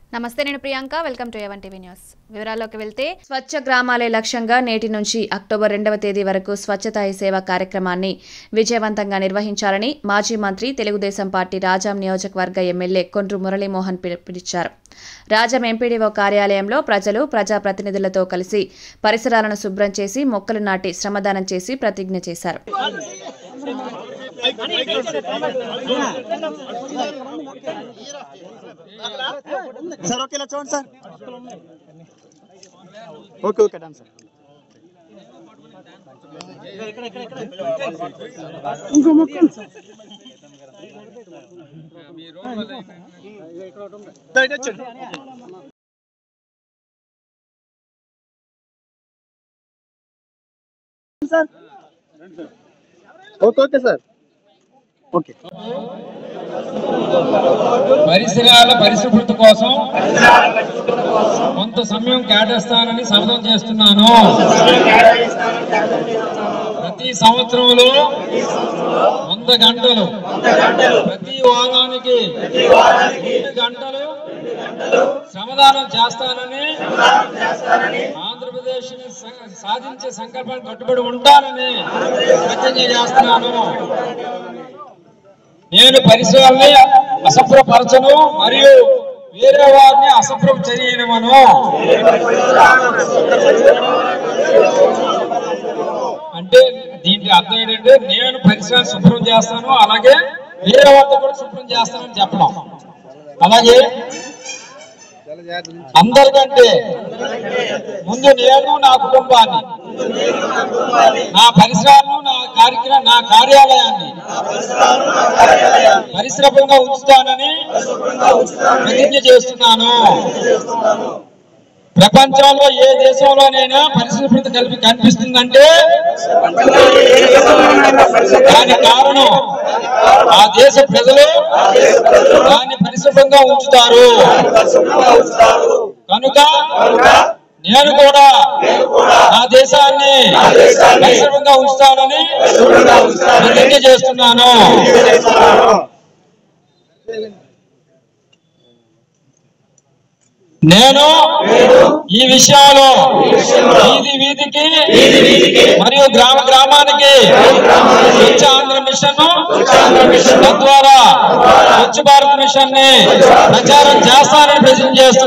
నమస్తే నేను Priyanka welcome to ఎవన్ టీవీ న్యూస్ వివరాల్లోకి వెళ్తే స్వచ్ఛ గ్రామాలే లక్ష్యంగా నేటి నుంచి అక్టోబర్ రెండవ తేదీ వరకు స్వచ్ఛతా హీ సేవ కార్యక్రమాన్ని విజయవంతంగా నిర్వహించాలని మాజీ మంత్రి తెలుగుదేశం పార్టీ రాజాం నియోజకవర్గ ఎమ్మెల్యే కొండ్రు మురళీమోహన్ పిలుపునిచ్చారు రాజం ఎంపీడీఓ కార్యాలయంలో ప్రజలు ప్రజాప్రతినిధులతో కలిసి పరిసరాలను శుభ్రం చేసి మొక్కలు నాటి శ్రమదానం చేసి ప్రతిజ్ఞ చేశారు సార్ ఓకే ఇలా చూడండి sir okay okay done sir ఇంకో మొక్క బయట వచ్చండి sir okay okay sir okay పరిసరాల పరిశుభ్రత కోసం కొంత సమయం కేటాయిస్తానని శపథం చేస్తున్నాను ప్రతి సంవత్సరంలో వంద గంటలు ప్రతి వారానికి రెండు గంటలు శ్రమదానం చేస్తానని ఆంధ్రప్రదేశ్ సాధించే సంకల్పాన్ని కట్టుబడి ఉంటానని ప్రతిజ్ఞ చేస్తున్నాను నేను పరిసరాల్ని అసభ్రపరచను మరియు వేరే వారిని అసభ్రం చేయనివను అంటే దీనికి అర్థం ఏంటంటే నేను పరిసరాలు శుభ్రం చేస్తాను అలాగే వేరే వారితో కూడా శుభ్రం చేస్తానని చెప్పడం అలాగే అందరికంటే ముందు నేను నా కుటుంబాన్ని నా పరిసరాలను నా కార్యక్రమం నా కార్యాలయాన్ని పరిశ్రమంగా ఉంచుతానని ప్రతిజ్ఞ చేస్తున్నాను ప్రపంచంలో ఏ దేశంలోనైనా పరిశుభ్రత కలిపి కనిపిస్తుందంటే దాని కారణం ఆ దేశ ప్రజలు దాన్ని పరిశుభ్రంగా ఉంచుతారు కనుక నేను కూడా నా దేశాన్ని పరిశుభ్రంగా ఉంచుతానని ప్రతిజ్ఞ చేస్తున్నాను నేను ఈ విషయాలు వీధి వీధికి మరియు గ్రామ గ్రామానికి స్వచ్ఛ ఆంధ్ర మిషన్ తద్వారా స్వచ్ఛ భారత్ మిషన్ ని ప్రచారం చేస్తానని ప్రతిజ్ఞ చేస్తున్నాను